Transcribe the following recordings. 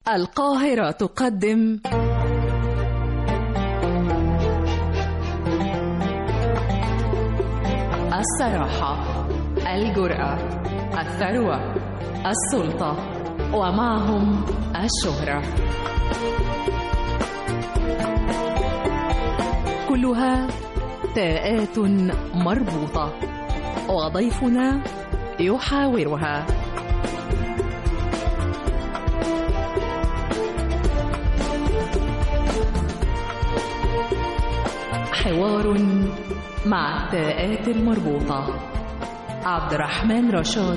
القاهرة تقدم الصراحة الجرأة الثروة السلطة ومعهم الشهرة كلها تاءات مربوطة وضيفنا يحاورها حوار مع التاءات المربوطة عبد الرحمن رشاد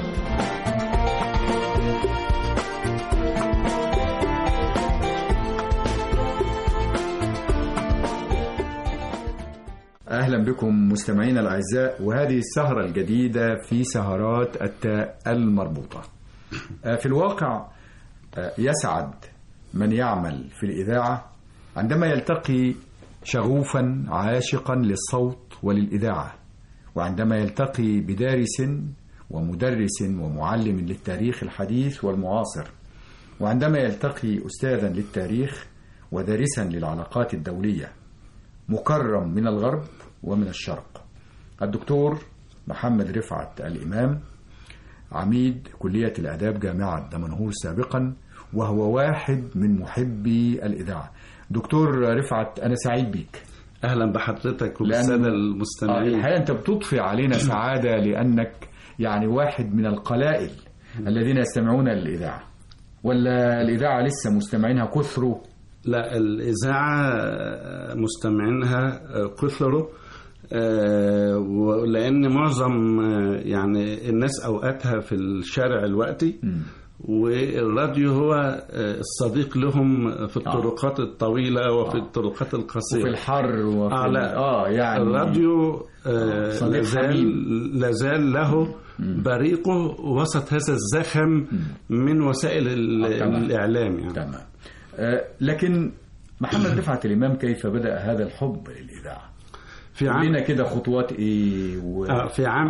أهلا بكم مستمعينا الأعزاء وهذه السهرة الجديدة في سهرات التاء المربوطة آه، في الواقع آه، يسعد من يعمل في الإذاعة عندما يلتقي شغوفا عاشقا للصوت وللإذاعة وعندما يلتقي بدارس ومدرس ومعلم للتاريخ الحديث والمعاصر وعندما يلتقي أستاذا للتاريخ ودارسا للعلاقات الدولية مكرم من الغرب ومن الشرق الدكتور محمد رفعت الإمام عميد كلية الآداب جامعة دمنهور سابقا وهو واحد من محبي الإذاعة دكتور رفعت أنا سعيد بيك اهلا بحضرتك لأن- وبالساده آه، المستمعين الحقيقة أنت بتضفي علينا سعادة لأنك يعني واحد من القلائل الذين يستمعون للإذاعة ولا الإذاعة لسه مستمعينها كثروا لا الاذاعه آه، مستمعينها آه، كثروا آه، ولان معظم آه، يعني الناس اوقاتها في الشارع الوقتي والراديو هو آه، الصديق لهم في الطرقات الطويله وفي آه. الطرقات وفي القصيره الحر وفي آه لا آه يعني الراديو آه صديق لازال, حميم. لازال له بريقه وسط هذا الزخم من وسائل ال- آه، تمام. الإعلام يعني تمام آه، لكن محمد رفعت الإمام كيف بدأ هذا الحب للإذاعة في قول عام لنا كده خطوات إيه و... آه، في عام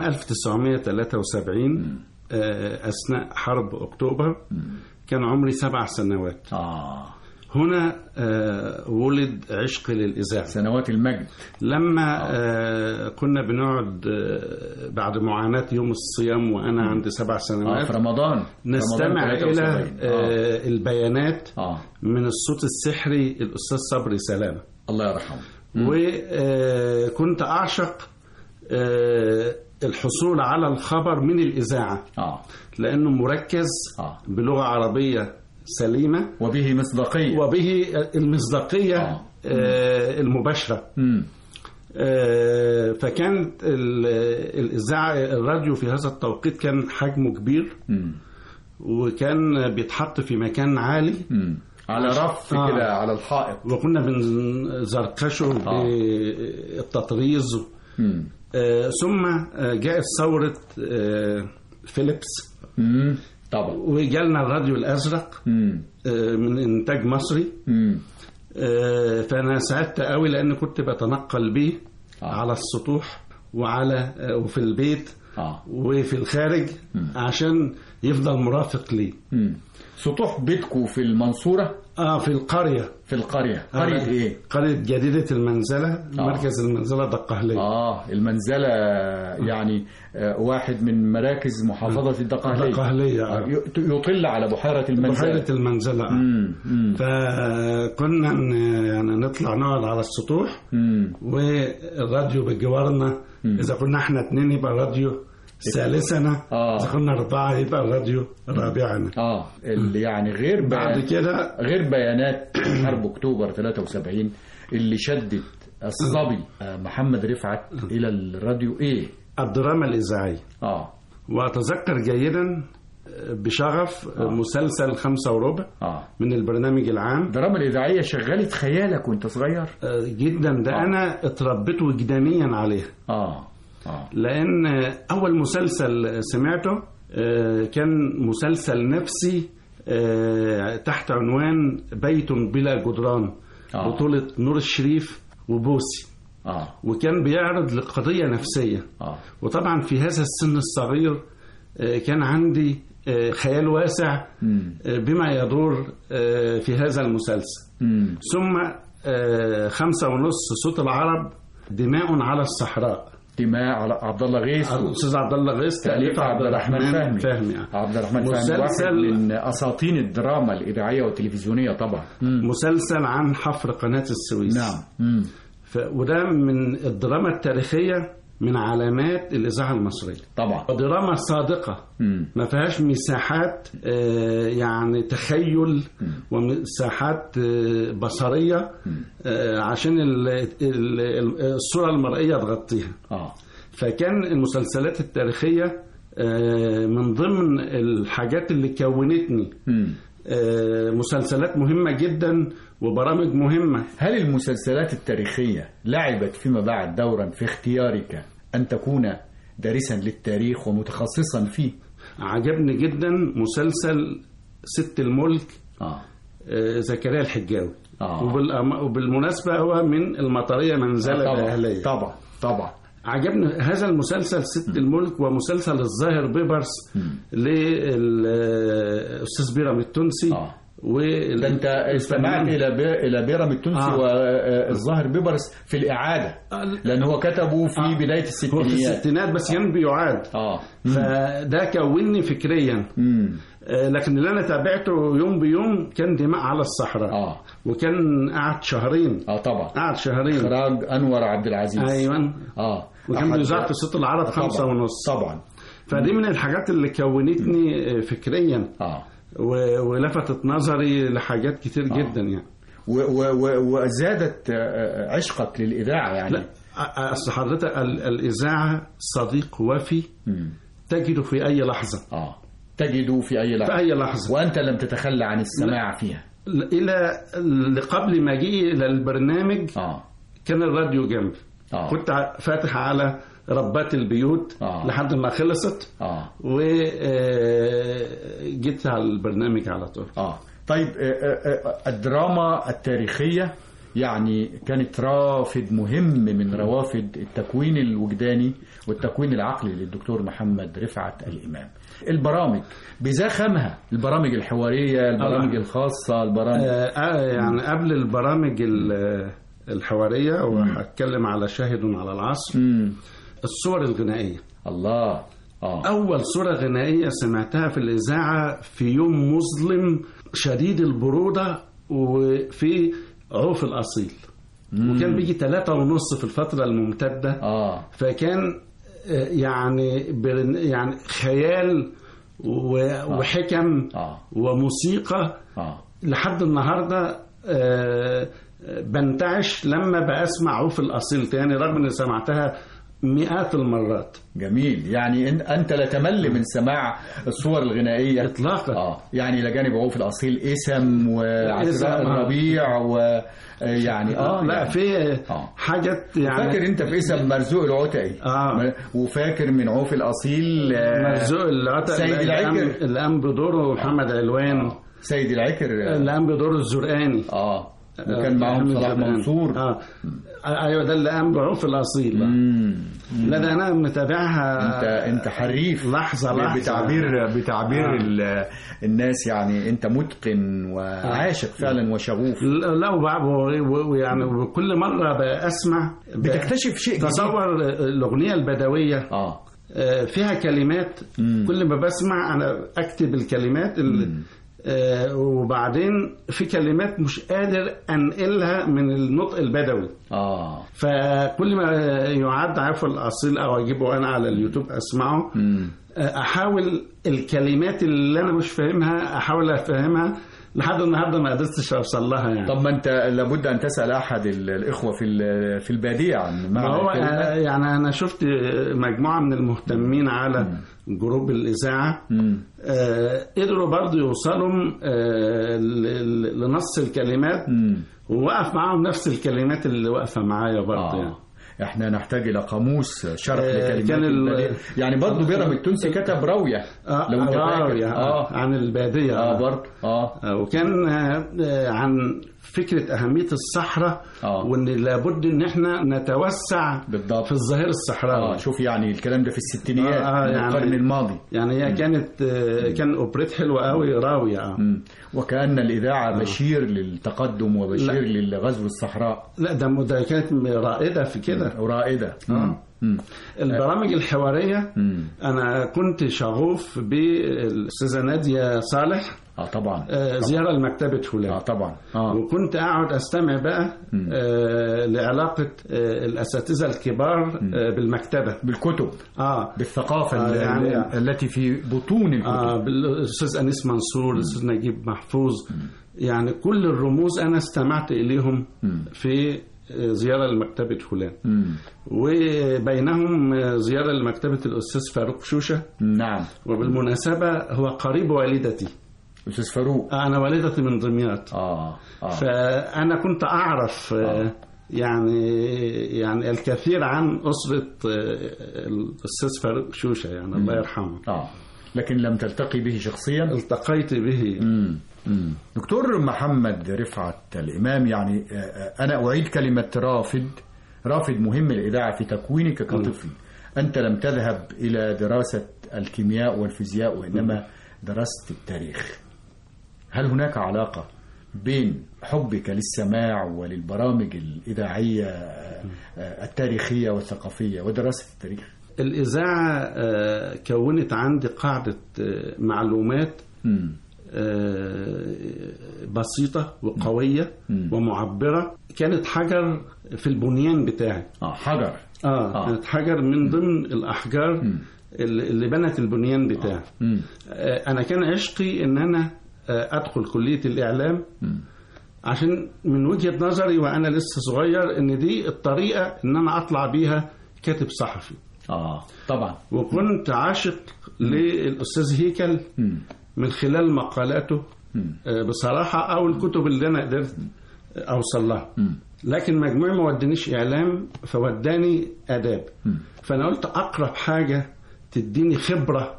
1973 آه، أثناء حرب أكتوبر كان عمري سبع سنوات آه هنا آه، ولد عشق للإذاعة سنوات المجد لما آه، كنا بنقعد آه، بعد معاناة يوم الصيام وأنا عندي سبع آه سنوات في رمضان نستمع رمضان إلى 73. آه. آه، البيانات آه من الصوت السحري الأستاذ صبري سلامة الله يرحمه وكنت أعشق آه، الحصول على الخبر من الإذاعة آه لأنه مركز آه. بلغة عربية سليمة وبه مصداقية وبه المصداقية آه. آه، المباشرة مم. آه، فكانت ال- الإذاعة الراديو في هذا التوقيت كان حجمه كبير مم. وكان بيتحط في مكان عالي مم. على رف آه. كده على الحائط وكنا بنزركشه آه. بالتطريز مم. آه، ثم آه، جاءت ثورة آه، فيليبس مم. طبعا وجالنا الراديو الأزرق مم. آه، من إنتاج مصري مم. آه، فأنا سعدت قوي لأن كنت بتنقل بيه آه. على السطوح وعلى آه، وفي البيت آه وفي الخارج عشان يفضل مرافق لي مم. سطوح بيتكو في المنصورة اه في القرية في القرية قرية آه، إيه؟ قرية جديدة المنزلة مركز المنزلة دقهلية آه المنزلة يعني آه واحد من مراكز محافظة الدقهلية الدقهلية آه، آه. ي- يطل على بحيرة المنزلة بحيرة المنزلة آه. مم. مم. فكنا ن- يعني نطلع نقعد على السطوح مم. والراديو بجوارنا اذا كنا احنا اتنين يبقى الراديو ثالثنا آه. اذا كنا اربعه يبقى الراديو رابعنا اه اللي يعني غير بعد بيان كده غير بيانات حرب اكتوبر 73 اللي شدت الصبي آه، محمد رفعت الى الراديو ايه الدراما الاذاعيه اه واتذكر جيدا بشغف مسلسل خمسة وربع اه من البرنامج العام الدراما الاذاعيه شغلت خيالك وانت صغير جدا ده آه. انا اتربيت وجدانيا عليه اه اه لان اول مسلسل سمعته آه، كان مسلسل نفسي آه، تحت عنوان بيت بلا جدران آه. بطولة نور الشريف وبوسي اه وكان بيعرض لقضية نفسية اه وطبعا في هذا السن الصغير آه، كان عندي آه، خيال واسع مم. آه، بما يدور آه، في هذا المسلسل مم. ثم آه، خمسة ونص صوت العرب دماء على الصحراء دماء على عبد الله غيث الاستاذ عبد الله غيث تأليف عبد الرحمن فهمي فهمي آه. عبد الرحمن فهمي مسلسل- واحد من اساطين الدراما الاذاعيه والتلفزيونيه طبعا مسلسل عن حفر قناة السويس نعم مم. ف... وده من الدراما التاريخية من علامات الإذاعة المصرية طبعا دراما صادقة مم. ما فيهاش مساحات آه، يعني تخيل ومساحات آه، بصرية آه، عشان ال- ال- ال- الصورة المرئية تغطيها اه فكان المسلسلات التاريخية آه، من ضمن الحاجات اللي كونتني مم. آه، مسلسلات مهمة جدا وبرامج مهمة هل المسلسلات التاريخيه لعبت فيما بعد دورا في اختيارك ان تكون دارسا للتاريخ ومتخصصا فيه عجبني جدا مسلسل ست الملك اه آه، زكريا الحجاوي آه. وبالأم- وبالمناسبة هو من المطرية منزلة طبعا الأهلية طبعا طبعا عجبني هذا المسلسل ست الملك ومسلسل الظاهر بيبرس للأستاذ بيرام التونسي آه. وال- ده انت استمعت الى بي... الى بيرام التونسي آه. والظاهر بيبرس في الاعاده لان هو كتبه في آه. بدايه هو في الستينيات الستينات بس كان بيعاد اه فده كوني فكريا امم آه، لكن اللي انا تابعته يوم بيوم كان دماء على الصحراء اه وكان قعد شهرين اه طبعا قعد شهرين اخراج انور عبد العزيز ايوه اه وكان أحد- بيذاع في صوت العرب طبعاً. خمسة ونص طبعا فدي من الحاجات اللي كونتني فكريا اه و- ولفتت نظري لحاجات كتير جدا يعني و- و- و- وزادت آه، عشقك للاذاعه يعني لا أ- اصل حضرتك ال- الاذاعه صديق وفي مم. تجده في اي لحظه اه تجد في اي في لحظه اي لحظه وانت لم تتخلى عن السماع فيها الى قبل مجيئي الى البرنامج اه كان الراديو جنبي آه. كنت ع- فاتح على ربات البيوت آه. لحد ما خلصت اه وجيت على البرنامج على طول اه طيب آه، آه، آه، الدراما التاريخية يعني كانت رافد مهم من روافد التكوين الوجداني والتكوين العقلي للدكتور محمد رفعت الإمام البرامج بزخمها البرامج الحوارية البرامج آه. الخاصة البرامج آه آه، يعني قبل البرامج ال- الحواريه وهتكلم على شاهد على العصر مم. الصور الغنائيه الله اه أول صورة غنائية سمعتها في الإذاعة في يوم مظلم شديد البرودة وفي عوف الأصيل وكان بيجي ثلاثة ونص في الفترة الممتدة اه فكان آه، يعني برن- يعني خيال و- وحكم اه وموسيقى اه لحد النهارده آه، بنتعش لما بسمع عوف الأصيل تاني رغم إني سمعتها مئات المرات جميل يعني إن انت لا تمل من سماع الصور الغنائيه إطلاقا اه يعني الى جانب عوف الاصيل اسم وعزراء إسم، آه. الربيع ويعني اه لا يعني في آه. حاجات يعني فاكر انت في اسم مرزوق العتقي آه. وفاكر من عوف الاصيل آه، مرزوق العتق سيد اللي قام- العكر. اللي قام بدوره محمد علوان سيد العكر اللي قام بدوره الزرقاني اه وكان معاهم محمد صلاح الزرقاني. منصور اه ايوه ده اللي قام بعوف الاصيل بقى. مم. لا ده انا متابعها انت انت حريف لحظه لحظه بتعبير بتعبير آه. ال- الناس يعني انت متقن وعاشق فعلا وشغوف لا وبع- و- ويعني وكل مره بسمع بتكتشف شيء جديد. تصور الاغنيه البدويه اه آه، فيها كلمات مم. كل ما بسمع انا اكتب الكلمات اللي آه، وبعدين في كلمات مش قادر انقلها من النطق البدوي اه فكل ما يعد عفو الاصيل او اجيبه انا على اليوتيوب اسمعه مم. آه، احاول الكلمات اللي انا مش فاهمها احاول افهمها لحد النهارده ما قدرتش اوصل لها يعني طب ما انت لابد ان تسال احد ال- الاخوه في ال- في الباديه عن ما معنى هو الكلمة. آه، يعني انا شفت مجموعه من المهتمين على جروب الاذاعه مم. آه، قدروا برضو يوصلوا آه، ل- ل- لنص الكلمات مم. ووقف معاهم نفس الكلمات اللي واقفه معايا برضه آه. يعني احنا نحتاج الى قاموس شرح آه، لكلمات كان ال- البديع. يعني برضه بيرم التونسي كتب راويه آه لو انت فاكر راوية، اه عن البادية اه برضه اه آه، وكان آه، آه، عن فكرة أهمية الصحراء آه. وإن لابد إن إحنا نتوسع بالضبط في الظهير الصحراوي اه شوف يعني الكلام ده في الستينيات آه، آه، من يعني- القرن الماضي يعني هي كانت آه، كان أوبريت حلوة قوي راوية آه. مم. وكأن الإذاعة بشير للتقدم وبشير للغزو الصحراء لا ده ده كانت رائدة في كده ورائدة مم. مم. البرامج الحوارية مم. أنا كنت شغوف بالأستاذة نادية صالح اه طبعا آه، زيارة لمكتبة اه فلان طبعا اه وكنت أقعد أستمع بقى آه، لعلاقة آه، الأساتذة الكبار آه، بالمكتبة بالكتب آه بالثقافة آه، ال- يعني- التي في بطون الكتب آه بالاستاذ انيس منصور الاستاذ نجيب محفوظ يعني كل الرموز انا استمعت اليهم في آه، زياره لمكتبه فلان مم. وبينهم آه، زياره لمكتبه الاستاذ فاروق شوشه نعم وبالمناسبه هو قريب والدتي أستاذ فاروق انا والدتي من دمياط اه اه فانا كنت اعرف آه، يعني يعني الكثير عن اسره آه، الاستاذ فاروق شوشه يعني الله يرحمه اه لكن لم تلتقي به شخصيا التقيت به مم. مم. دكتور محمد رفعت الإمام يعني آه، آه، أنا أعيد كلمة رافد رافد مهم الإذاعة في تكوينك كطفل أنت لم تذهب إلى دراسة الكيمياء والفيزياء وإنما درست التاريخ هل هناك علاقة بين حبك للسماع وللبرامج الإذاعية آه، آه، التاريخية والثقافية ودراسة التاريخ الإذاعة آه، كونت عندي قاعدة آه، معلومات مم. آه، بسيطة وقوية مم. ومعبرة كانت حجر في البنيان بتاعي آه حجر آه, آه. كانت حجر من ضمن الأحجار اللي اللي بنت البنيان بتاعي مم. آه، أنا كان عشقي إن أنا آه، أدخل كلية الإعلام عشان من وجهة نظري وأنا لسه صغير إن دي الطريقة إن أنا أطلع بيها كاتب صحفي آه طبعا وكنت عاشق للأستاذ هيكل مم. من خلال مقالاته مم. آه، بصراحة أو الكتب اللي أنا قدرت أوصل لها مم. لكن مجموعي ما ودانيش إعلام فوداني آداب مم. فأنا قلت أقرب حاجة تديني خبرة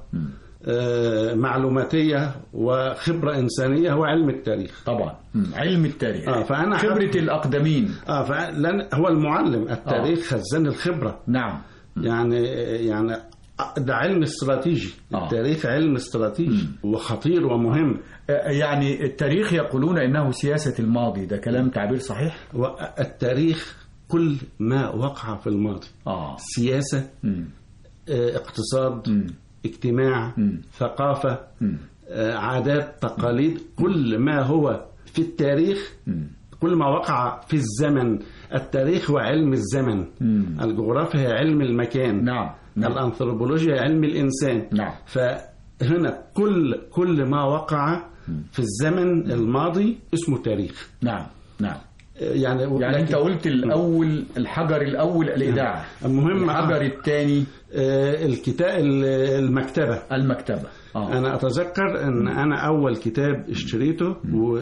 آه، معلوماتية وخبرة إنسانية هو علم التاريخ طبعا مم. علم التاريخ آه، فأنا خبرة حب- الأقدمين اه فلن هو المعلم التاريخ خزان الخبرة نعم يعني يعني ده علم استراتيجي آه. التاريخ علم استراتيجي وخطير ومهم آه، يعني التاريخ يقولون إنه سياسة الماضي ده كلام تعبير صحيح والتاريخ كل ما وقع في الماضي آه سياسة مم. آه، اقتصاد مم. اجتماع مم. ثقافة مم. آه، عادات تقاليد كل ما هو في التاريخ مم. كل ما وقع في الزمن التاريخ هو علم الزمن مم. الجغرافيا هي علم المكان نعم نعم الأنثروبولوجيا علم الإنسان نعم فهنا كل كل ما وقع في الزمن الماضي اسمه تاريخ نعم نعم يعني يعني أنت لكن- قلت الأول الحجر الأول الإذاعة المهم الحجر الثاني آه، الكتاب المكتبة المكتبة آه. أنا أتذكر أن أنا أول كتاب اشتريته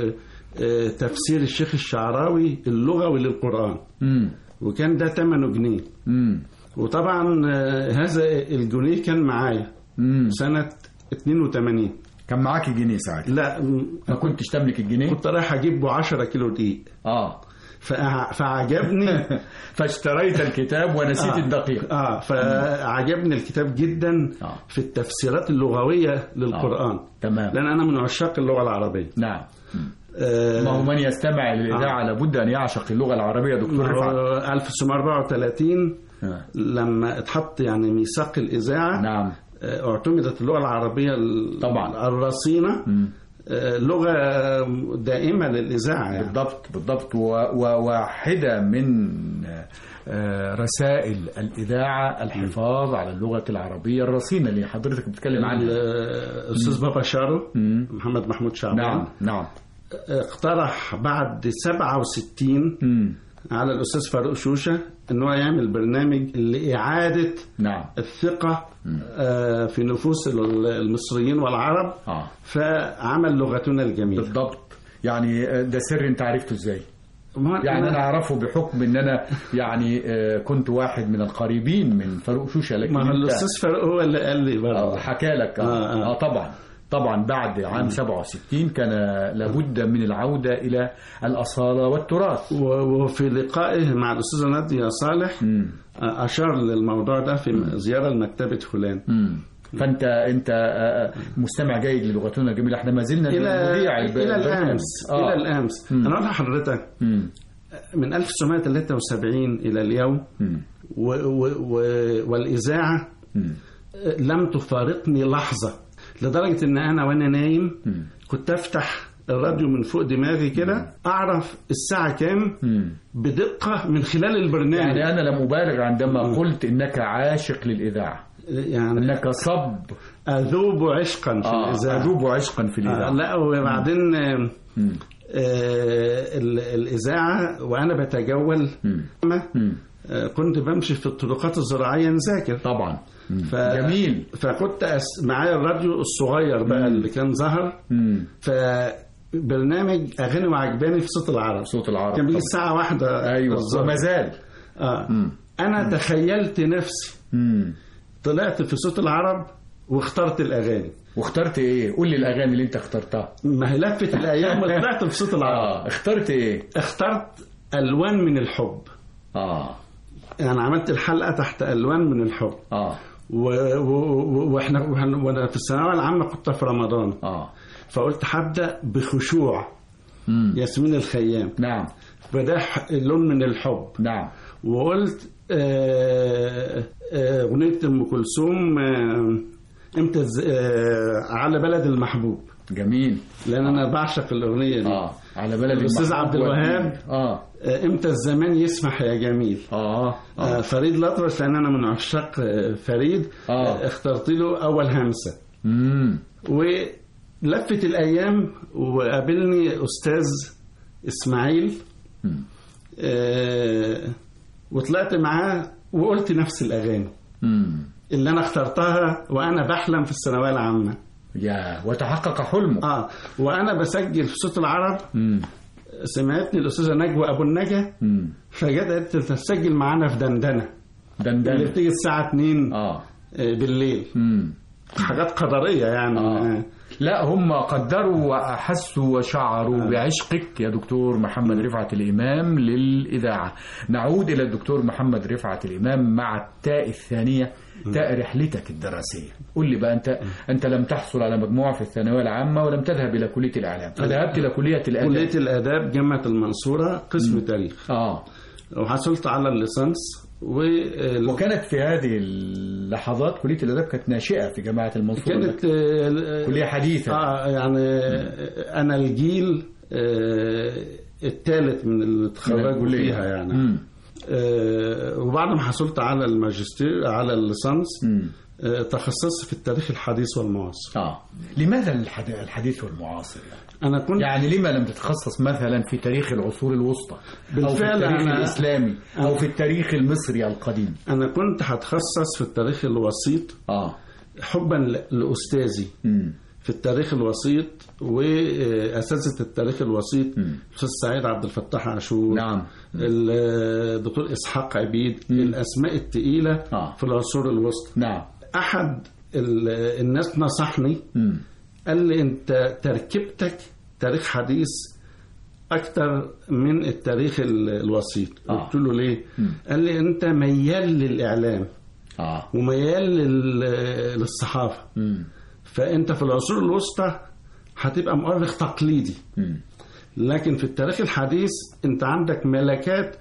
وتفسير الشيخ الشعراوي اللغوي للقرآن مم. وكان ده ثمنه جنيه مم. وطبعا آه، هذا الجنيه كان معايا مم. سنة 82 كان معاك جنيه ساعتها لا م- ما كنتش تملك الجنيه كنت رايح أجيب به 10 كيلو دقيق اه فأع- فعجبني فاشتريت الكتاب ونسيت آه. الدقيق اه فعجبني الكتاب جدا آه. في التفسيرات اللغوية للقرآن تمام لأن أنا من عشاق اللغة العربية نعم آه، ما هو من يستمع للإذاعة لابد أن يعشق اللغة العربية دكتور رفعت هو 1934 آه. لما اتحط يعني ميثاق الإذاعة نعم آه، اعتمدت اللغة العربية ال- طبعا. الرصينة مم. آه، لغة دائمة للإذاعة يعني بالضبط بالضبط و- وواحدة من آه، رسائل الإذاعة الحفاظ على اللغة العربية الرصينة اللي حضرتك بتتكلم عنها الأستاذ بابا شارو مم. محمد محمود شعبان نعم نعم اقترح بعد 67 مم. على الأستاذ فاروق شوشة إن هو يعمل برنامج لإعادة نعم الثقة آه، في نفوس المصريين والعرب اه فعمل لغتنا الجميلة بالضبط يعني ده سر انت عرفته ازاي ما- يعني ما- انا اعرفه بحكم ان انا يعني آه، كنت واحد من القريبين من فاروق شوشه لكن ما هو أنت- الاستاذ فاروق هو اللي قال لي آه، برضه حكى لك آه, آه، آه. آه. آه طبعا طبعا بعد عام 67 كان لابد من العودة إلى الأصالة والتراث و- وفي لقائه مع الاستاذه ناديه صالح مم. اشار للموضوع ده في زياره لمكتبه فلان مم. فأنت أنت آه، آه، مستمع جيد للغتنا الجميلة احنا ما زلنا الى بنذيع الب- الى البرنامج. الامس آه. الى الامس انا اقول لحضرتك مم. من 1973 الى اليوم مم. و و و والاذاعه مم. لم تفارقني لحظه لدرجه ان انا وانا نايم مم. كنت افتح الراديو من فوق دماغي كده اعرف الساعه كام مم. بدقه من خلال البرنامج يعني أنا لم أبالغ عندما قلت إنك عاشق للإذاعة يعني إنك صب اذوب عشقا في آه، الاذاعه أذوب عشقا في آه الإذاعة لا وبعدين آه، مم. آه، ال- الإذاعة وأنا بتجول مم. مم. آه، كنت بمشي في الطرقات الزراعية نذاكر طبعا مم. ف... جميل فكنت أس... معايا الراديو الصغير بقى اللي كان ظهر مم. فبرنامج أغاني وعجباني في صوت العرب صوت العرب كان بيجي طبعاً. الساعة واحدة ايوه بالظبط. وما زال آه. مم. أنا تخيلت نفسي مم. طلعت في صوت العرب واخترت الأغاني واخترت ايه قول لي الاغاني اللي انت اخترتها ما هي لفت الأيام وطلعت في صوت العرب اه اخترت ايه اخترت ألوان من الحب اه يعني عملت الحلقة تحت ألوان من الحب اه و... و... و... واحنا وإحنا- وانا في الثانويه العامه كنت في رمضان اه فقلت هبدا بخشوع مم. ياسمين الخيام نعم فده ح- لون من الحب نعم وقلت آه، آه، اغنيه ام كلثوم آه، امتى الز- آه، على بلد المحبوب جميل لان انا بعشق الاغنيه دي اه على بلد الأستاذ المحبوب عبد الوهاب. والدين. اه آه، امتى الزمان يسمح يا جميل اه آه، اه فريد الأطرش لان انا من عشاق آه، فريد آه. آه، اخترت له اول همسه امم ولفت الايام وقابلني استاذ اسماعيل مم. آه، وطلعت معاه وقلت نفس الاغاني امم اللي انا اخترتها وانا بحلم في الثانويه العامه يا وتحقق حلمه اه وانا بسجل في صوت العرب امم سمعتني الاستاذه نجوى ابو النجا امم فجت قالت لي تسجل معانا في دندنه اللي دندن بتيجي الساعه 2 اه آه، بالليل امم حاجات قدريه يعني آه. آه. لا هم قدروا وأحسوا وشعروا بعشقك يا دكتور محمد رفعت الإمام للإذاعة نعود إلى الدكتور محمد رفعت الإمام مع التاء الثانية تاء رحلتك الدراسية قل لي بقى أنت أنت لم تحصل على مجموعة في الثانوية العامة ولم تذهب إلى كلية الإعلام فذهبت إلى كلية الآداب كليه الاداب جامعه المنصوره قسم تاريخ آه وحصلت على الليسانس وال- وكانت في هذه اللحظات كلية الآداب كانت ناشئة في جامعة المنصورة كانت آه، كلية حديثة اه يعني آه، انا الجيل آه، الثالث من اللي اتخرجوا الكلية. فيها يعني مم. آه، وبعد ما حصلت على الماجستير على الليسانس مم. آه، تخصصت في التاريخ الحديث والمعاصر آه لماذا الحد- الحديث والمعاصر يعني؟ انا كنت يعني لما لم تتخصص مثلا في تاريخ العصور الوسطى او في بالفعل التاريخ أنا- الاسلامي او في التاريخ المصري القديم انا كنت هتخصص في التاريخ الوسيط اه حبا ل- لاستاذي امم في التاريخ الوسيط واساتذه التاريخ الوسيط مم. الاستاذ سعيد عبد الفتاح عاشور نعم الدكتور اسحاق عبيد الاسماء الثقيله آه. في العصور الوسطى نعم احد ال- الناس نصحني امم قال لي انت تركيبتك تاريخ حديث اكتر من التاريخ ال- الوسيط آه. قلت له ليه مم. قال لي انت ميال للاعلام اه وميال لل- للصحافه امم فانت في العصور الوسطى هتبقى مؤرخ تقليدي امم لكن في التاريخ الحديث انت عندك ملكات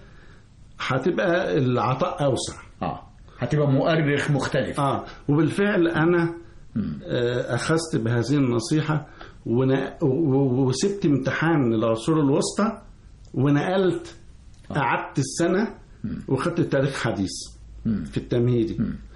هتبقى العطاء اوسع اه هتبقى مؤرخ مختلف اه وبالفعل انا آه، اخذت بهذه النصيحه ون- و- و- وسبت امتحان العصور الوسطى ونقلت قعدت السنه وخدت تاريخ حديث في التمهيدي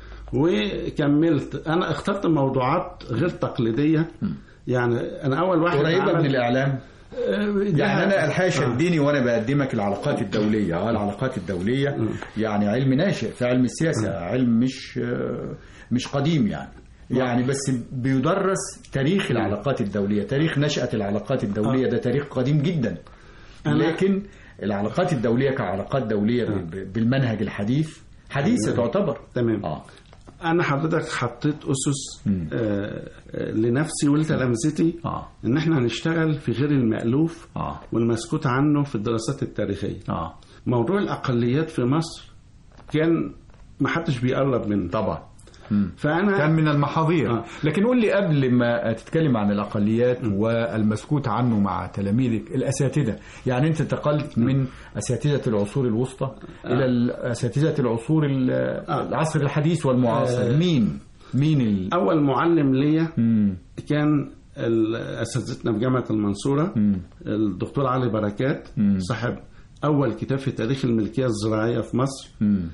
وكملت انا اخترت موضوعات غير تقليديه يعني انا اول واحد قريبه عمل- من الاعلام آه، ده- يعني انا الحقيقه آه. شدني وانا بقدمك العلاقات الدوليه اه العلاقات الدوليه يعني علم ناشئ في علم السياسه علم مش آه، مش قديم يعني يعني بس بيدرس تاريخ العلاقات الدوليه تاريخ نشاه العلاقات الدوليه ده تاريخ قديم جدا أنا- لكن العلاقات الدوليه كعلاقات دوليه ب- ب- بالمنهج الحديث حديثه تعتبر تمام اه انا حضرتك حطيت اسس آه آه، لنفسي ولتلامذتي اه ان احنا هنشتغل في غير المألوف اه والمسكوت عنه في الدراسات التاريخية اه موضوع الأقليات في مصر كان ما حدش بيقرب منه طبعا مم. فأنا كان من المحاضير آه. لكن قول لي قبل ما تتكلم عن الأقليات والمسكوت عنه مع تلاميذك الأساتذة يعني أنت انتقلت من أساتذة العصور الوسطى إلى ال- أساتذة العصور ال- العصر الحديث والمعاصر مين مين ال... أول معلم ليا مم. كان ال- أساتذتنا في جامعة المنصورة مم. الدكتور علي بركات مم. صاحب أول كتاب في تاريخ الملكية الزراعية في مصر مم.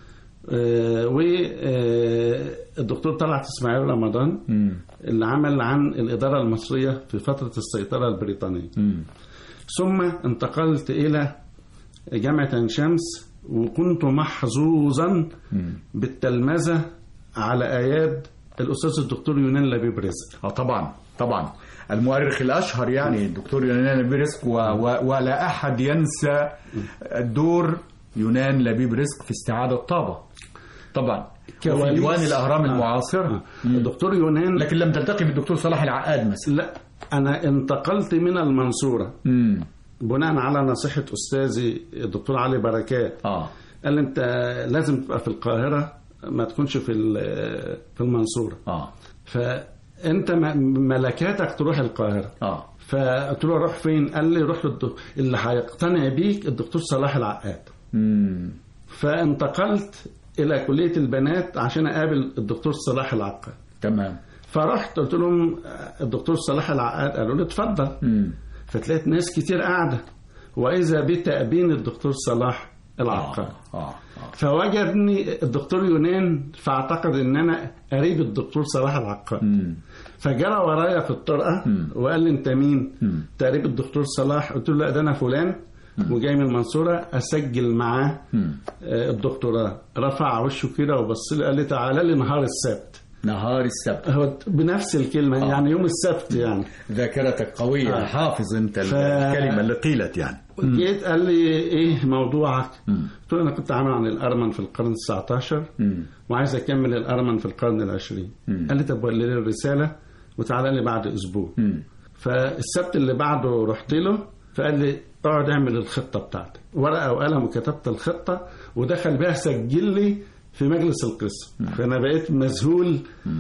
والدكتور طلعت إسماعيل رمضان مم. اللي عمل عن الإدارة المصرية في فترة السيطرة البريطانية مم. ثم انتقلت إلى جامعة عين شمس وكنت محظوظا مم. بالتلمذة على آياد الأستاذ الدكتور يونان لبيب رزق اه طبعا طبعا المؤرخ الاشهر يعني الدكتور يونان لبيب رزق و... و... ولا احد ينسى الدور يونان لبيب رزق في استعاده طابه طبعا وفي كواليس. ديوان الاهرام آه. المعاصره الدكتور يونان لكن لم تلتقي بالدكتور صلاح العقاد مثلا لا أنا انتقلت من المنصورة امم بناء على نصيحة أستاذي الدكتور علي بركات اه قال لي أنت لازم تبقى في القاهرة ما تكونش في ال- في المنصورة اه فأنت م- ملكاتك تروح القاهرة اه فقلت له اروح فين؟ قال لي روح للدكتور اللي هيقتنع بيك الدكتور صلاح العقاد امم فانتقلت الى كليه البنات عشان اقابل الدكتور صلاح العقاد تمام فرحت قلت لهم الدكتور صلاح العقاد قالوا لي اتفضل امم فتلاقيت ناس كتير قاعده واذا بتأبين الدكتور صلاح العقاد اه اه فوجدني الدكتور يونان فاعتقد ان انا قريب الدكتور صلاح العقاد امم فجرى ورايا في الطرقه مم. وقال لي انت مين؟ مم. تقريب الدكتور صلاح قلت له لا ده انا فلان وجاي من المنصوره اسجل معاه مم. آه، الدكتوراه رفع وشه كده وبص لي قال لي تعالى لي نهار السبت نهار السبت هو بنفس الكلمه آه. يعني يوم السبت يعني ذاكرتك قويه آه. حافظ انت ف- الكلمه اللي قيلت يعني جيت قال لي ايه موضوعك؟ مم. قلت له انا كنت عامل عن الارمن في القرن ال 19 مم. وعايز اكمل الارمن في القرن العشرين مم. قال لي طب ولي لي الرساله وتعالى لي بعد اسبوع مم. فالسبت اللي بعده رحت له فقال لي اقعد اعمل الخطه بتاعتك ورقه وقلم وكتبت الخطه ودخل بيها سجل لي في مجلس القسم فانا بقيت مذهول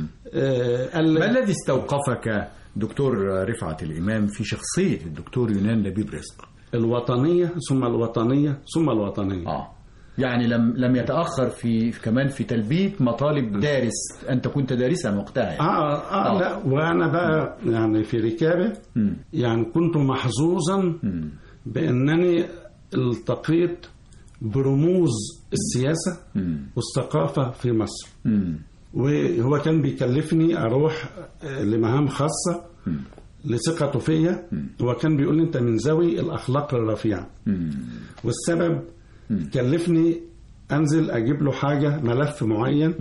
آه قال ما لي الذي استوقفك دكتور رفعت الإمام في شخصية الدكتور يونان لبيب رزق الوطنيه ثم الوطنيه ثم الوطنيه آه يعني لم لم يتأخر في كمان في تلبية مطالب دارس أنت كنت دارسا وقتها يعني. آه, آه, آه. لا وانا بقى يعني في ركابه مم. يعني كنت محظوظا مم. بانني التقيت برموز السياسه مم. والثقافه في مصر مم. وهو كان بيكلفني اروح آه، لمهام خاصه لثقته فيا هو كان بيقول لي انت من ذوي الاخلاق الرفيعه مم. والسبب كلفني انزل اجيب له حاجه ملف معين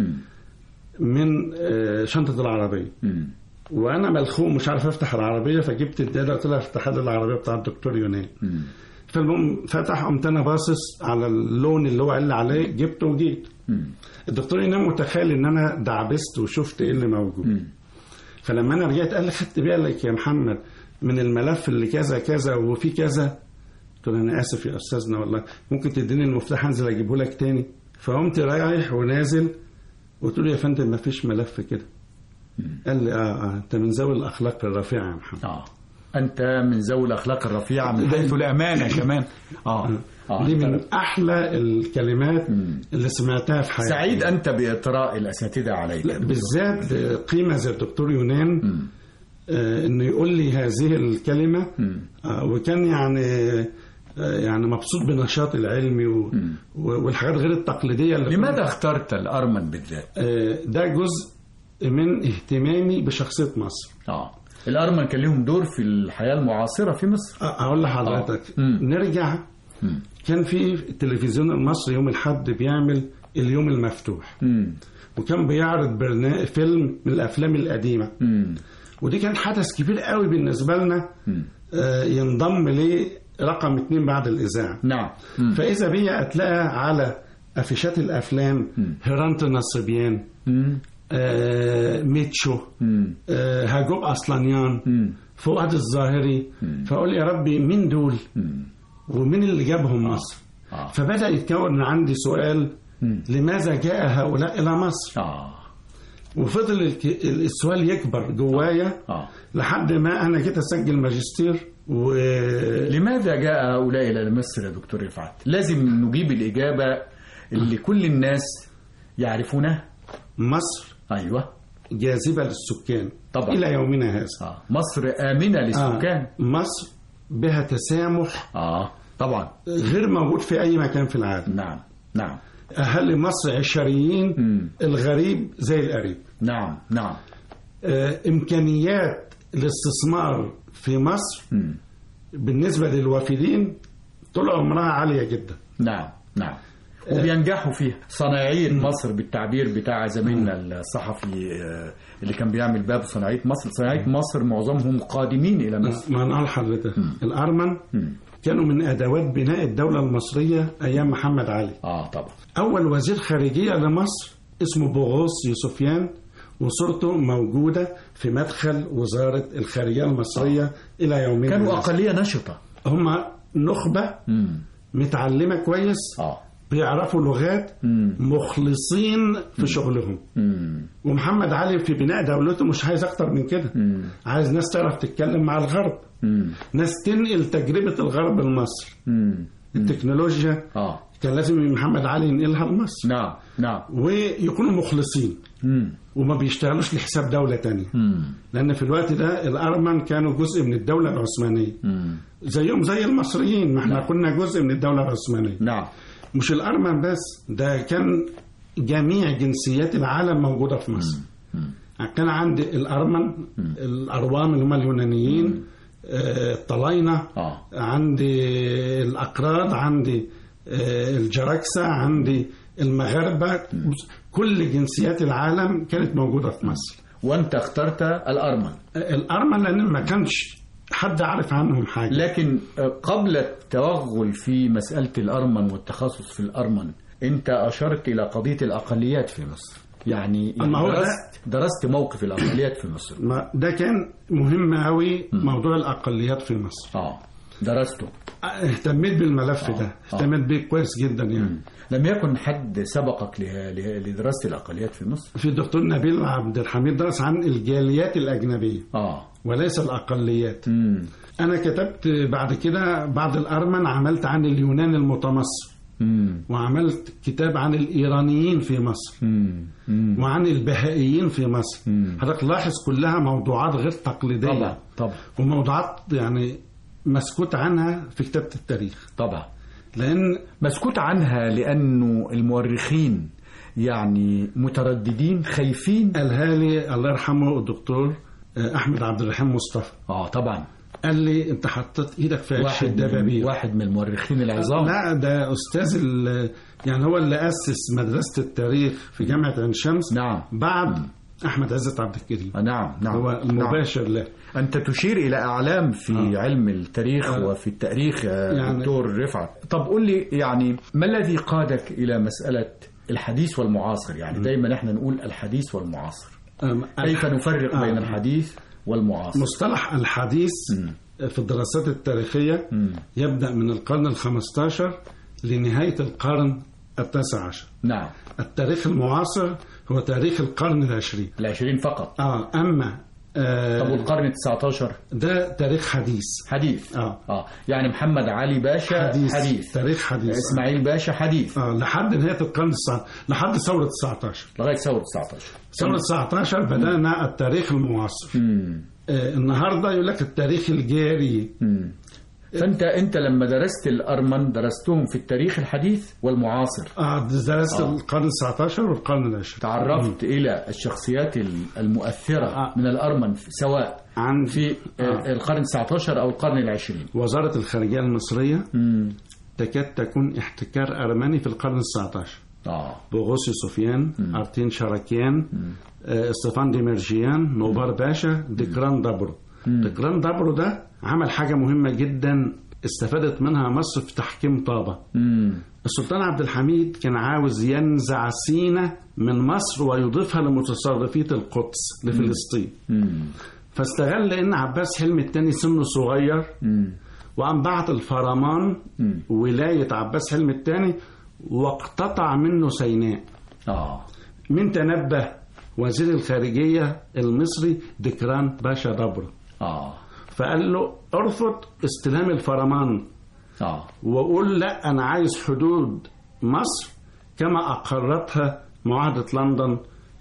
من آه، شنطه العربيه مم. وانا ملخوق مش عارف افتح العربيه فجبت الداده قلت لها افتح لي العربيه بتاع الدكتور يونان مم. فالمهم فتح قمت انا باصص على اللون اللي هو قال لي عليه جبته وجيت مم. الدكتور يونان متخيل ان انا دعبست وشفت ايه اللي موجود مم. فلما انا رجعت قال لي خدت بالك يا محمد من الملف اللي كذا كذا وفي كذا قلت له انا اسف يا استاذنا والله ممكن تديني المفتاح انزل اجيبه لك تاني فقمت رايح ونازل قلت له يا فندم ما فيش ملف كده قال لي اه اه انت من ذوي الاخلاق الرفيعه يا محمد آه أنت من ذوي الأخلاق الرفيعة من حيث الأمانة كمان آه, آه. دي من احلى الكلمات مم. اللي سمعتها في حياتي سعيد أنت بإطراء الأساتذة عليك لا بالذات قيمه زي الدكتور يونان مم. آه، انه يقول لي هذه الكلمه مم. آه، وكان يعني آه، يعني مبسوط بنشاط العلمي و- و- والحاجات غير التقليديه اللي لماذا اخترت الأرمن بالذات؟ آه، ده جزء من اهتمامي بشخصيه مصر آه الأرمن كان لهم دور في الحياة المعاصرة في مصر آه، اقول لحضرتك آه. مم. نرجع مم. كان في التلفزيون المصري يوم الاحد بيعمل اليوم المفتوح مم. وكان بيعرض برنامج فيلم من الافلام القديمه مم. ودي كان حدث كبير قوي بالنسبه لنا مم. آه، ينضم ليه رقم اتنين بعد الإذاعة نعم مم. فإذا بي أتلاقى على أفيشات الأفلام هيرانت نصبيان مم. آه ميتشو مم. آه هاجوب أصلانيان مم. فؤاد الظاهري فأقول يا ربي مين دول مم. ومين اللي جابهم مصر آه. فبدأ يتكون عندي سؤال مم. لماذا جاء هؤلاء إلى مصر آه وفضل الك- السؤال يكبر جوايا آه لحد ما أنا جيت أسجل ماجستير و لماذا جاء هؤلاء إلى مصر يا دكتور رفعت؟ لازم نجيب الإجابة اللي كل الناس يعرفونها مصر أيوه جاذبة للسكان طبعا. إلى يومنا هذا آه. مصر آمنة للسكان آه. مصر بها تسامح آه طبعا غير موجود في أي مكان في العالم نعم نعم أهل مصر عشريين مم. الغريب زي القريب نعم نعم آه، إمكانيات الاستثمار في مصر مم. بالنسبة للوافدين طول عمرها عالية جدا نعم نعم وبينجحوا فيها صناعية مصر بالتعبير بتاع زميلنا الصحفي آه، اللي كان بيعمل باب صناعية مصر صناعية مصر معظمهم قادمين إلى مصر ما نقول حضرتك الأرمن مم. كانوا من أدوات بناء الدولة المصرية أيام محمد علي آه طبعا أول وزير خارجية لمصر اسمه بوغوس يوسفيان وصورته موجودة في مدخل وزارة الخارجية المصرية إلى يومنا كانوا هذا. أقلية نشطة هم نخبة مم. متعلمة كويس آه بيعرفوا لغات مم. مخلصين في شغلهم مم. ومحمد علي في بناء دولته مش عايز أكتر من كده مم. عايز ناس تعرف تتكلم مع الغرب مم. ناس تنقل تجربة الغرب لمصر مم. التكنولوجيا آه كان لازم محمد علي ينقلها لمصر نعم نعم ويكونوا مخلصين مم. وما بيشتغلوش لحساب دولة تانية مم. لأن في الوقت ده الأرمن كانوا جزء من الدولة العثمانية مم. زيهم زي المصريين ما احنا نعم. كنا جزء من الدولة العثمانية نعم مش الأرمن بس ده كان جميع جنسيات العالم موجودة في مصر كان عندي الأرمن الأروام اللي هم اليونانيين آه، الطلاينة آه. عندي الأقراض عندي آه، الجراكسة عندي المغاربة كل جنسيات العالم كانت موجودة في مصر وأنت اخترت الأرمن الأرمن لأن ما كانش حد عارف عنهم حاجة لكن قبل التوغل في مسألة الأرمن والتخصص في الأرمن أنت أشرت إلى قضية الأقليات في مصر يعني, يعني أما هو ده- درست, درست موقف الأقليات في مصر ما- ده كان مهم قوي موضوع الأقليات في مصر آه درسته اهتميت بالملف ده اهتميت بيه كويس جدا يعني لم يكن حد سبقك له- له- لدراسة الأقليات في مصر في الدكتور نبيل عبد الحميد درس عن الجاليات الأجنبية آه وليس الأقليات مم. أنا كتبت بعد كده بعد الأرمن عملت عن اليونان المتمصر مم. وعملت كتاب عن الإيرانيين في مصر مم. مم. وعن البهائيين في مصر مم. حضرتك لاحظ كلها موضوعات غير تقليدية طبعا طبعا وموضوعات يعني مسكوت عنها في كتابة التاريخ طبعا لأن مسكوت عنها لأنه المؤرخين يعني مترددين خايفين قالها لي الله يرحمه الدكتور آه، أحمد عبد الرحيم مصطفى اه طبعا قال لي أنت حطيت إيدك في عش واحد من الدبابير واحد من المؤرخين العظام لا ده أستاذ ال- يعني هو اللي أسس مدرسة التاريخ في جامعة عين شمس نعم بعد أحمد عزت عبد الكريم آه، نعم نعم هو نعم. المباشر له أنت تشير إلى أعلام في آه. علم التاريخ آه. وفي التاريخ يا يعني- دكتور رفعت طب قول لي يعني ما الذي قادك إلى مسألة الحديث والمعاصر يعني دايما احنا نقول الحديث والمعاصر أم- كيف نفرق آه. بين الحديث والمعاصر مصطلح الحديث في الدراسات التاريخية مم. يبدأ من القرن الخمستاشر لنهاية القرن التاسع عشر نعم التاريخ المعاصر هو تاريخ القرن العشرين العشرين فقط آه أما آه طب والقرن التسعة عشر ده تاريخ حديث حديث آه. آه. يعني محمد علي باشا حديث, حديث. تاريخ حديث إسماعيل باشا حديث آه لحد نهاية القرن التسعة لحد ثورة 19 لغاية ثورة 19 ثورة 19 بدأنا التاريخ المعاصر مم. آه النهاردة يقول لك التاريخ الجاري مم. فانت انت لما درست الارمن درستهم في التاريخ الحديث والمعاصر آه درست القرن 19 والقرن العشرين تعرفت الى الشخصيات ال- المؤثره آه. من الارمن في- سواء عن في آه. القرن 19 او القرن العشرين وزارة الخارجية المصرية مم. تكاد تكون احتكار أرمني في القرن التسعتاشر اه بوغوسي سفيان أرتين شراكيان آه، استفان ديمرجيان نوبار باشا ديكران دبرو ديكران دبرو ده عمل حاجة مهمة جدا استفادت منها مصر في تحكيم طابة مم. السلطان عبد الحميد كان عاوز ينزع سينا من مصر ويضيفها لمتصرفية القدس لفلسطين مم. فاستغل ان عباس حلمي الثاني سنه صغير مم. وقام بعت الفرمان مم. ولاية عباس حلمي الثاني واقتطع منه سيناء اه من تنبه وزير الخارجية المصري دكران باشا دبر اه فقال له ارفض استلام الفرمان اه وقول لا أنا عايز حدود مصر كما أقرتها معاهدة لندن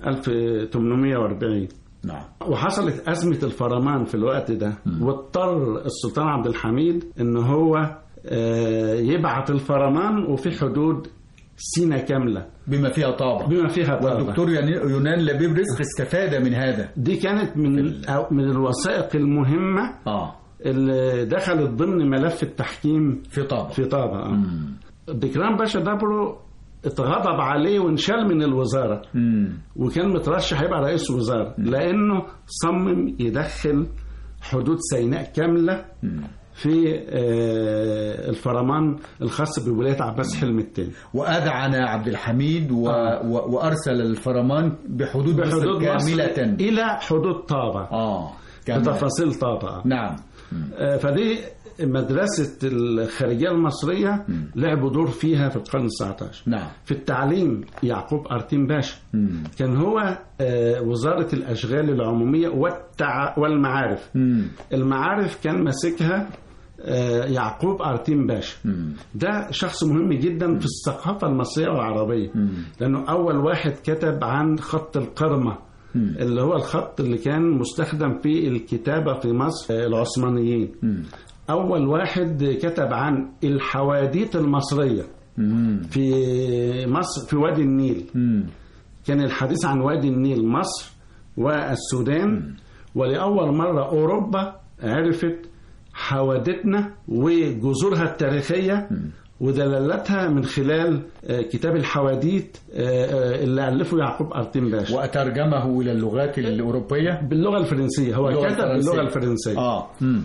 1840 نعم وحصلت أزمة الفرمان في الوقت ده واضطر السلطان عبد الحميد إن هو آه، يبعت الفرمان وفي حدود سينا كاملة بما فيها طابع بما فيها طابة والدكتور يعني- يونان لبيب رزق استفاد من هذا دي كانت من أو- من الوثائق المهمة اه اللي دخلت ضمن ملف التحكيم في طابع في طابة آه. مم. دكران باشا دبرو اتغضب عليه وانشال من الوزارة مم. وكان مترشح يبقى رئيس وزراء لأنه صمم يدخل حدود سيناء كاملة مم. في آه، الفرمان الخاص بولاية عباس حلمي الثاني وأذعن عبد الحميد و... آه. و... وأرسل الفرمان بحدود, مصر بحدود مصر كاملة إلى حدود طابة اه كاملة. بتفاصيل طابة نعم آه، فدي مدرسة الخارجية المصرية لعبوا دور فيها في القرن التسعة عشر نعم في التعليم يعقوب أرتين باشا مم. كان هو آه، وزارة الأشغال العمومية والتع... والمعارف مم. المعارف كان ماسكها آه، يعقوب أرتين باشا مم. ده شخص مهم جدا في الثقافة المصرية والعربية مم. لأنه أول واحد كتب عن خط القرمة مم. اللي هو الخط اللي كان مستخدم في الكتابة في مصر آه، العثمانيين مم. أول واحد كتب عن الحواديت المصرية مم. في مصر في وادي النيل مم. كان الحديث عن وادي النيل مصر والسودان ولأول مرة أوروبا عرفت حوادثنا وجذورها التاريخية ودلالتها من خلال آه، كتاب الحواديت آه، آه، اللي ألفه يعقوب أرتين باشا وأترجمه إلى اللغات الأوروبية باللغة الفرنسية هو باللغة كتب الفرنسية. باللغة الفرنسية اه مم.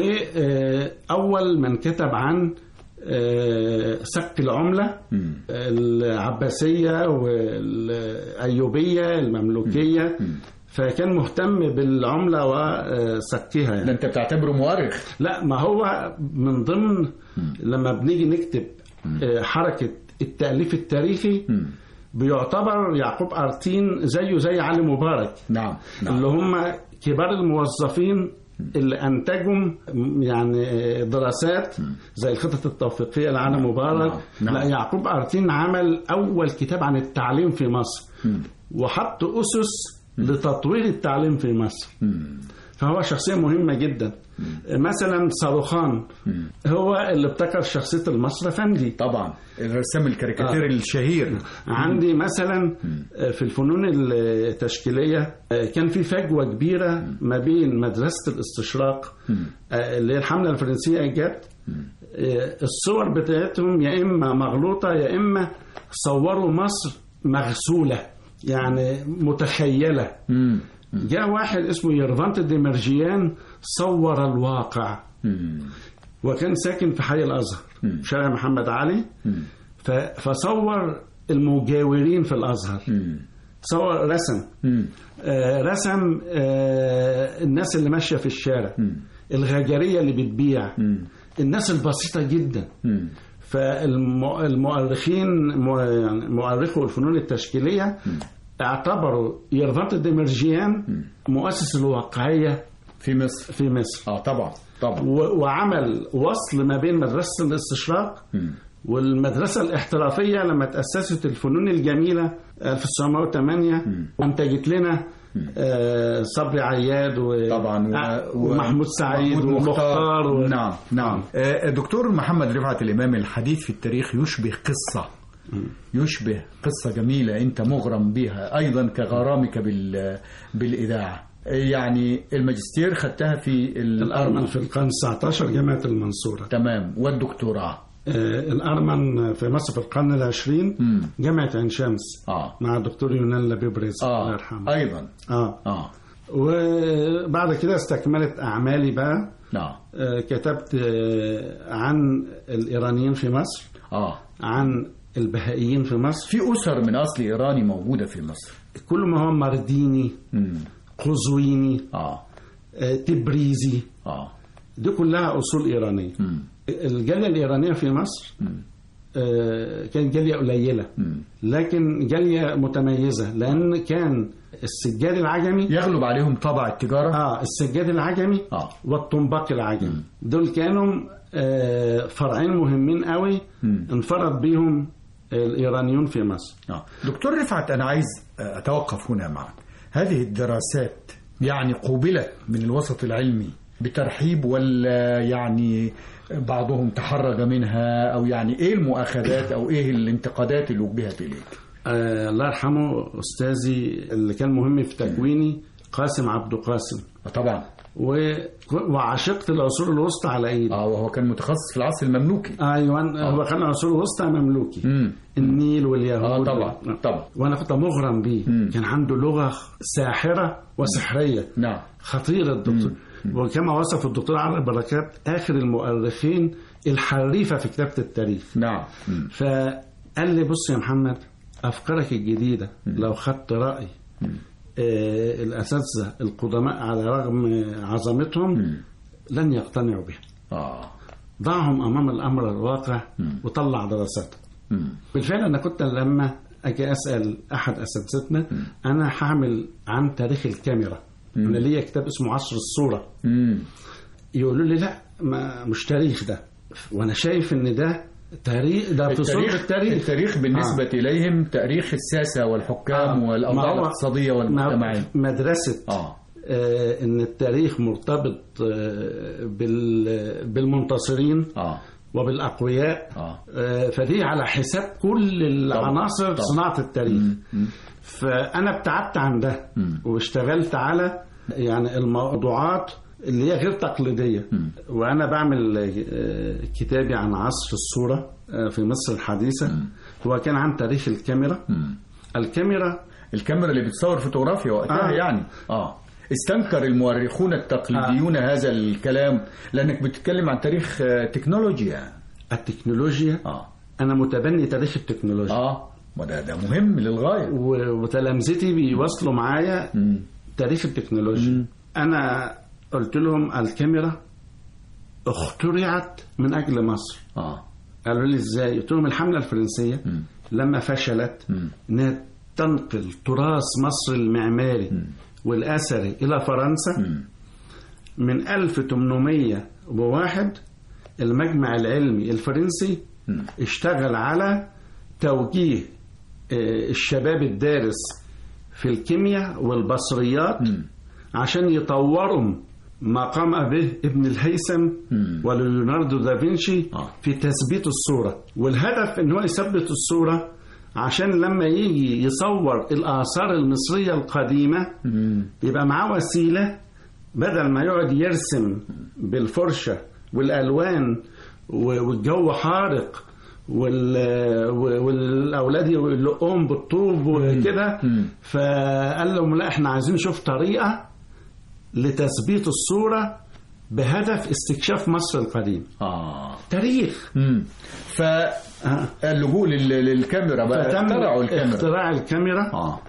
وأول من كتب عن آه، سك العملة مم. العباسية والأيوبية المملوكية فكان مهتم بالعملة وسكها ده يعني. أنت بتعتبره مؤرخ لا ما هو من ضمن لما بنيجي نكتب آه، حركة التأليف التاريخي مم. بيعتبر يعقوب أرتين زيه زي علي مبارك نعم اللي نعم هم كبار الموظفين اللي انتجوا يعني دراسات زي الخطط التوفيقيه لعلي مبارك نعم، نعم. لا يعقوب ارتين عمل اول كتاب عن التعليم في مصر مم. وحط اسس لتطوير التعليم في مصر مم. فهو شخصيه مهمه جدا مثلا صاروخان هو اللي ابتكر شخصيه المصري فندي طبعا الرسام الكاريكاتير الشهير عندي مثلا في الفنون التشكيلية كان في فجوة كبيرة ما بين مدرسة الاستشراق اللي هي الحملة الفرنسية جت الصور بتاعتهم يا إما مغلوطة يا إما صوروا مصر مغسولة يعني متخيلة مم. جاء واحد اسمه يرفانت ديمرجيان صور الواقع مم. وكان ساكن في حي الازهر مم. شارع محمد علي مم. ف- فصور المجاورين في الازهر مم. صور رسم مم. آه، رسم آه، الناس اللي ماشيه في الشارع مم. الغجريه اللي بتبيع مم. الناس البسيطه جدا مم. فالمؤرخين يعني مؤرخو الفنون التشكيليه اعتبروا يرفانت ديمرجيان مؤسس الواقعيه في مصر في مصر اه طبعا طبعا و- وعمل وصل ما بين مدرسة الاستشراق مم. والمدرسة الاحترافية لما تأسست الفنون الجميلة 1908 أنتجت لنا آه، صبري عياد و... طبعا آه، ومحمود سعيد ومحمود ومختار و... نعم نعم آه، دكتور محمد رفعت الإمام الحديث في التاريخ يشبه قصة يشبه قصة جميلة أنت مغرم بها أيضا كغرامك بال بالإذاعة يعني الماجستير خدتها في الأرمن الأرمن في القرن 19 جامعة المنصورة تمام والدكتوراه آه، الأرمن في مصر في القرن العشرين مم. جامعة عين شمس اه مع الدكتور يونان لبيب رزق الله اه يرحمه أيضا اه اه وبعد كده استكملت أعمالي بقى نعم آه، كتبت آه، عن الإيرانيين في مصر اه عن البهائيين في مصر في اسر من اصل ايراني موجوده في مصر كل ما هو مرديني امم قزويني اه آه، تبريزي اه دي كلها أصول إيرانية امم الجالية الإيرانية في مصر مم. آه، كانت جالية قليلة مم. لكن جالية متميزة لأن كان السجاد العجمي يغلب عليهم طبع التجاره اه السجاد العجمي اه والطنباق العجمي دول كانوا آه، فرعين مهمين قوي مم. انفرد بيهم الإيرانيون في مصر آه. دكتور رفعت أنا عايز أتوقف هنا معك هذه الدراسات يعني قوبلت من الوسط العلمي بترحيب ولا يعني بعضهم تحرج منها أو يعني إيه المؤاخذات أو إيه الانتقادات اللي وجهت إليك آه الله يرحمه أستاذي اللي كان مهم في تكويني قاسم عبد قاسم آه طبعا و... وعشقت العصور الوسطى على ايدي آه وهو كان متخصص في العصر المملوكي ايوه هو كان العصور الوسطى مملوكي امم النيل واليهود آه طبعا طبعا وانا كنت مغرم بيه مم. كان عنده لغه ساحره وسحريه نعم خطيره الدكتور وكما وصف الدكتور علي بركات اخر المؤرخين الحريفه في كتابه التاريخ نعم مم. فقال لي بص يا محمد افكارك الجديده لو خدت راي آه الاساتذه القدماء على رغم عظمتهم لن يقتنعوا بها آه ضعهم امام الامر الواقع وطلع دراساتهم مم. بالفعل انا كنت لما اجي اسال احد اساتذتنا انا هعمل عن تاريخ الكاميرا انا ليا كتاب اسمه عصر الصوره مم. يقولوا لي لا ما مش تاريخ ده وانا شايف ان ده تاريخ ده في صلب التاريخ التاريخ بالنسبة آه. إليهم تاريخ الساسة والحكام آه. والأوضاع ما هو- الاقتصادية والمجتمعية مدرسه آه آه ان التاريخ مرتبط آه بال بالمنتصرين آه وبالاقوياء آه آه، فدي على حساب كل العناصر طبعا. صناعه التاريخ فانا ابتعدت عن ده مم. واشتغلت على يعني الموضوعات اللي هي غير تقليديه وانا بعمل آه، كتابي عن عصر الصوره آه، في مصر الحديثه هو كان عن تاريخ الكاميرا مم. الكاميرا الكاميرا اللي بتصور فوتوغرافيا وقتها آه. يعني اه استنكر المؤرخون التقليديون آه. هذا الكلام لانك بتتكلم عن تاريخ آه، تكنولوجيا التكنولوجيا اه انا متبني تاريخ التكنولوجيا اه ما ده ده مهم للغايه و- وتلامذتي بيواصلوا معايا مم. تاريخ التكنولوجيا انا قلت لهم الكاميرا اخترعت من اجل مصر اه قالوا لي ازاي قلت لهم الحمله الفرنسيه مم. لما فشلت مم. انها تنقل تراث مصر المعماري والاثري الى فرنسا مم. من 1801 المجمع العلمي الفرنسي مم. اشتغل على توجيه آه، الشباب الدارس في الكيمياء والبصريات مم. عشان يطوروا ما قام به ابن الهيثم مم. وليوناردو دافنشي آه. في تثبيت الصورة والهدف ان هو يثبت الصورة عشان لما يجي يصور الآثار المصرية القديمة مم. يبقى معاه وسيلة بدل ما يقعد يرسم بالفرشة والألوان و- والجو حارق وال... والأولاد يلقوهم بالطوب وكده مم. فقال لهم لا احنا عايزين نشوف طريقة لتثبيت الصورة بهدف استكشاف مصر القديم اه تاريخ مم. فاللجوء لل- للكاميرا بقى فتم اخترعوا الكاميرا اختراع الكاميرا اه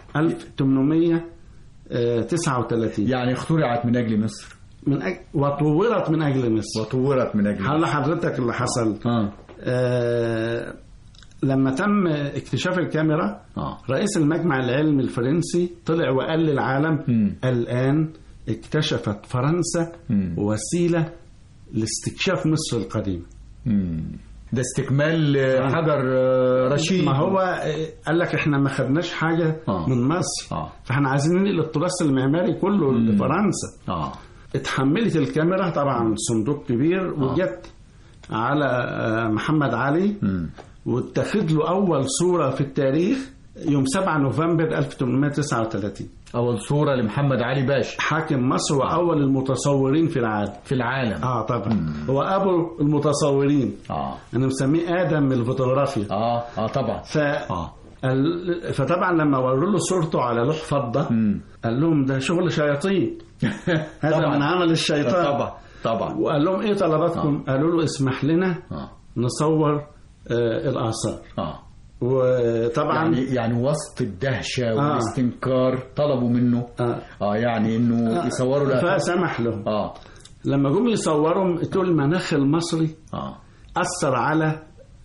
1839 يعني اخترعت من اجل مصر من أجل وطورت من أجل مصر وطورت من اجل هقول لحضرتك اللي حصل اه آه لما تم اكتشاف الكاميرا اه رئيس المجمع العلمي الفرنسي طلع وقال للعالم مم. الآن اكتشفت فرنسا مم. وسيلة لاستكشاف مصر القديمة مم. ده استكمال آه، حجر آه، رشيد ما هو آه، قال لك احنا ما خدناش حاجة آه. من مصر اه فاحنا عايزين ننقل التراث المعماري كله لفرنسا اه اتحملت الكاميرا طبعا صندوق كبير وجت على آه، محمد علي مم. واتخذ له أول صورة في التاريخ يوم 7 نوفمبر 1839 اول صوره لمحمد علي باشا حاكم مصر وأول المتصورين في العالم في العالم اه طبعا هو أبو المتصورين اه أنا مسميه آدم من الفوتوغرافيا اه اه طبعا ف اه ال- فطبعا لما وروا له صورته على لوح فضة مم. قال لهم ده شغل شياطين هذا طبعاً. من عمل الشيطان طبعا طبعا وقال لهم ايه طلباتكم قالوا له اسمح لنا اه نصور آه، الاثار اه وطبعا يعني يعني وسط الدهشه والاستنكار طلبوا منه آه. اه يعني انه يصوروا الآثار. فسمح لهم اه لما جم يصوروا لقوا المناخ المصري اه اثر على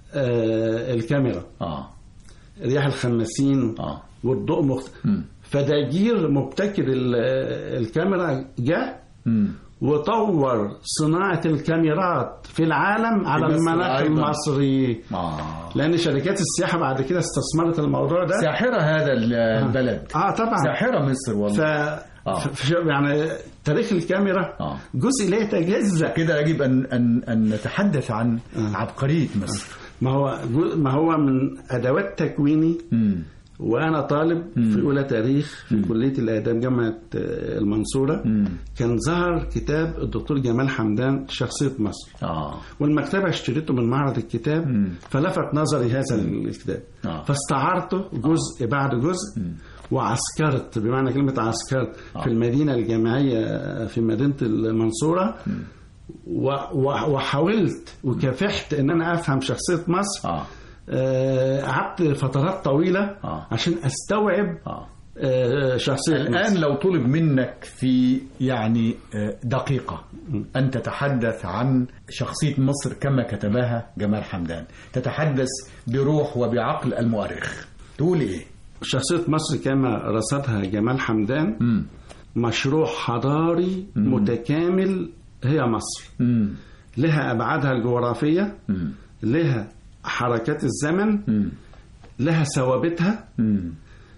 آه، الكاميرا اه رياح الخماسين اه والضوء مخت... مم. فداجير مبتكر ال- الكاميرا جه مم. وطور صناعة الكاميرات في العالم على مصر المناخ أيضاً. المصري اه لأن شركات السياحة بعد كده استثمرت الموضوع ده ساحره هذا ال- البلد اه طبعا ساحره مصر ف... والله آه. ف... ف- يعني تاريخ الكاميرا آه. جزء لا يتجزأ كده يجب ان ان ان نتحدث عن آه. عبقريه مصر ما هو جو- ما هو من ادوات تكويني مم. وانا طالب في اولى تاريخ في كليه الاداب جامعه آه، المنصوره مم. كان ظهر كتاب الدكتور جمال حمدان شخصيه مصر اه والمكتبه اشتريته من معرض الكتاب مم. فلفت نظري هذا الكتاب آه. فاستعرته جزء بعد جزء وعسكرت بمعنى كلمه عسكرت في المدينه الجامعيه في مدينه المنصوره و- و- وحاولت وكافحت ان انا افهم شخصيه مصر اه آه، قعدت فترات طويله آه. عشان استوعب اه آه، شخصيه الآن مصر. لو طلب منك في يعني آه، دقيقة أن تتحدث عن شخصية مصر كما كتبها جمال حمدان تتحدث بروح وبعقل المؤرخ تقول إيه؟ شخصيه مصر كما رصدها جمال حمدان مم. مشروع حضاري متكامل هي مصر مم. لها ابعادها الجغرافيه مم. لها حركات الزمن مم. لها ثوابتها مم.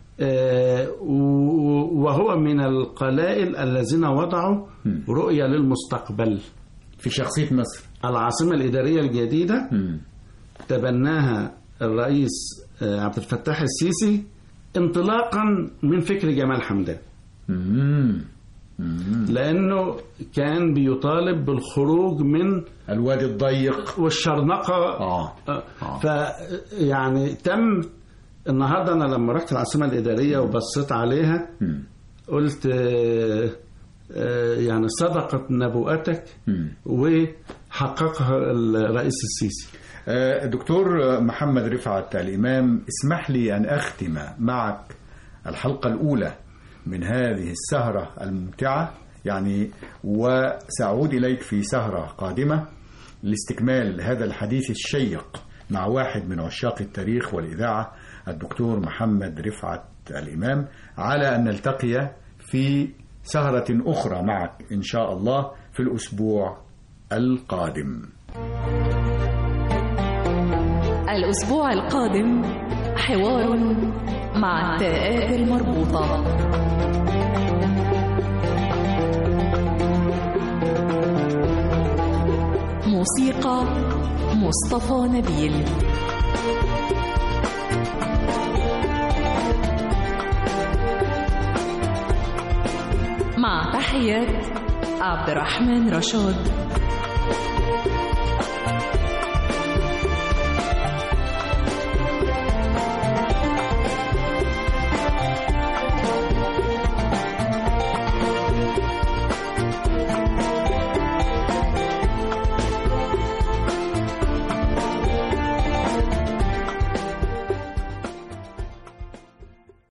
آه، و- وهو من القلائل الذين وضعوا رؤية للمستقبل في شخصية مصر العاصمة الإدارية الجديدة مم. تبناها الرئيس آه، عبد الفتاح السيسي انطلاقا من فكر جمال حمدان مم. مم. لأنه كان بيطالب بالخروج من الوادي الضيق والشرنقة آه. ف يعني تم النهارده انا لما رحت العاصمه الاداريه وبصيت عليها مم. قلت آه، آه، يعني صدقت نبوءتك مم. وحققها الرئيس السيسي آه، دكتور محمد رفعت الإمام اسمح لي أن أختم معك الحلقة الأولى من هذه السهرة الممتعة يعني وسأعود إليك في سهرة قادمة لاستكمال هذا الحديث الشيق مع واحد من عشاق التاريخ والإذاعة الدكتور محمد رفعت الإمام على أن نلتقي في سهرة أخرى معك إن شاء الله في الأسبوع القادم الأسبوع القادم حوار مع التاءات المربوطة موسيقى مصطفى نبيل مع تحيات عبد الرحمن رشاد